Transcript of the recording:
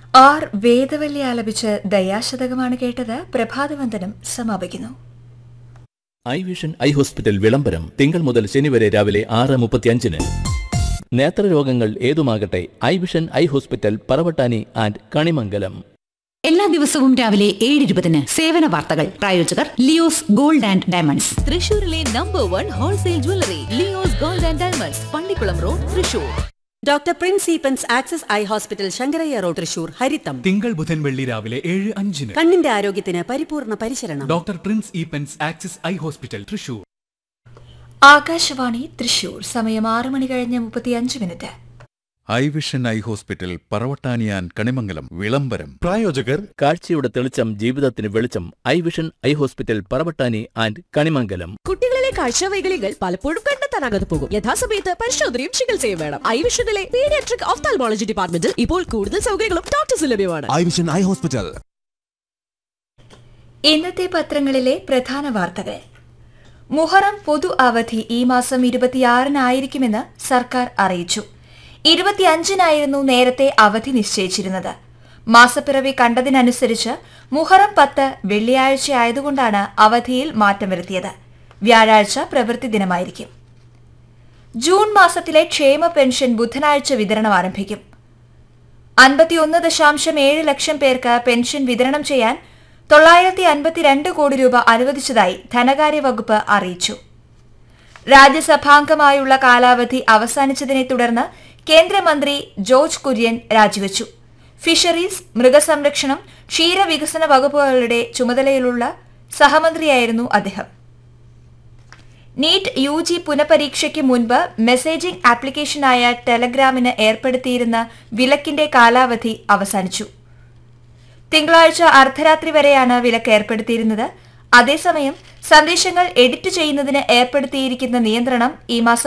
R Vedavalli ആലപിച്ച് ദയാശതകമാണ് കേട്ടത് പ്രഭാതവന്ദനം സമാപിക്കുന്നു I vision eye hospital വിളംബരം തിങ്കൾ മുതൽ ശനി വരെ രാവിലെ ആറ് മുപ്പത്തിയഞ്ചിന് നേത്രരോഗങ്ങൾ ഏതുമാകട്ടെ eye vision eye hospital Paravattani and Kanimangalam എല്ലാ ദിവസവും രാവിലെ ഏഴ് ഇരുപതിന് സേവന വാർത്തകൾ പ്രായോജകർ ലിയോസ് ഗോൾഡ് ആൻഡ് ഡയമണ്ട്സ് തൃശൂരിലെ number one wholesale jewellery Leo's gold and diamonds Pallikkulam road Thrissur doctor Prince Eapen's access eye hospital Sankarayya road Thrissur ഹരിത്തം തിങ്കൾ ബുധൻ വെള്ളി രാവിലെ ഏഴ് അഞ്ചിന് കണ്ണിന്റെ ആരോഗ്യത്തിന് പരിപൂർണ പരിശരണം doctor Prince Eapen's Axis eye hospital Thrissur Akashvani Thrissur സമയം ആറ് മണി കഴിഞ്ഞ് മുപ്പത്തിയഞ്ച് minute I vision eye hospital പറവട്ടാനിയാൻ കണിമംഗലം വിളംബരം പ്രായോജകർ കാഴ്ചയുടെ തെളിച്ചം ജീവിതത്തിന് വെളിച്ചം eye vision eye hospital Paravattani and Kanimangalam കുട്ടികളിലെ കാഴ്ചവൈകല്യങ്ങൾ പലപ്പോഴും കണ്ടെത്താനാകാതെ പോകും യഥാസമയത്ത് പരിശോധനയും ചികിത്സയും വേണം ഐ വിഷനിലെ പീഡിയാട്രിക് ഓഫ്താൽമോളജി ഡിപ്പാർട്ട്മെന്റിൽ ഇപ്പോൾ കൂടുതൽ സൗകര്യങ്ങളും ഡോക്ടേഴ്സ് ലഭ്യമാണ് ഐ വിഷൻ ഐ ഹോസ്പിറ്റൽ ഇന്നത്തെ പത്രങ്ങളിലെ പ്രധാന വാർത്തകൾ മുഹറം പൊതു അവധി ഈ മാസം ഇരുപത്തിയാറിനായിരിക്കുമെന്ന് സർക്കാർ അറിയിച്ചു ഇരുപത്തിയഞ്ചിനായിരുന്നു നേരത്തെ അവധി നിശ്ചയിച്ചിരുന്നത് മാസപ്പിറവി കണ്ടതിനനുസരിച്ച് മുഹറം പത്ത് വെള്ളിയാഴ്ച ആയതുകൊണ്ടാണ് അവധിയിൽ മാറ്റം വരുത്തിയത് വ്യാഴാഴ്ച പ്രവൃത്തി ദിനമായിരിക്കും ജൂൺ മാസത്തിലെ ക്ഷേമ പെൻഷൻ ബുധനാഴ്ച വിതരണം ആരംഭിക്കും അൻപത്തിയൊന്ന് ദശാംശം ഏഴ് ലക്ഷം പേർക്ക് പെൻഷൻ വിതരണം ചെയ്യാൻ തൊള്ളായിരത്തി അൻപത്തിരണ്ട് കോടി രൂപ അനുവദിച്ചതായി ധനകാര്യ വകുപ്പ് അറിയിച്ചു രാജ്യസഭാംഗമായുള്ള കാലാവധി അവസാനിച്ചതിനെ തുടർന്ന് കേന്ദ്രമന്ത്രി ജോർജ് കുര്യൻ രാജിവച്ചു ഫിഷറീസ് മൃഗസംരക്ഷണം ക്ഷീരവികസന വകുപ്പുകളുടെ ചുമതലയിലുള്ള സഹമന്ത്രിയായിരുന്നു അദ്ദേഹം നീറ്റ് യു ജി പുനഃപരീക്ഷയ്ക്ക് മുൻപ് മെസ്സേജിംഗ് ആപ്ലിക്കേഷനായ ടെലഗ്രാമിന് ഏർപ്പെടുത്തിയിരുന്ന വിലക്കിന്റെ കാലാവധി അവസാനിച്ചു തിങ്കളാഴ്ച അർദ്ധരാത്രി വരെയാണ് വിലക്ക് ഏർപ്പെടുത്തിയിരുന്നത് അതേസമയം സന്ദേശങ്ങൾ എഡിറ്റ് ചെയ്യുന്നതിന് ഏർപ്പെടുത്തിയിരിക്കുന്ന നിയന്ത്രണം ഈ മാസം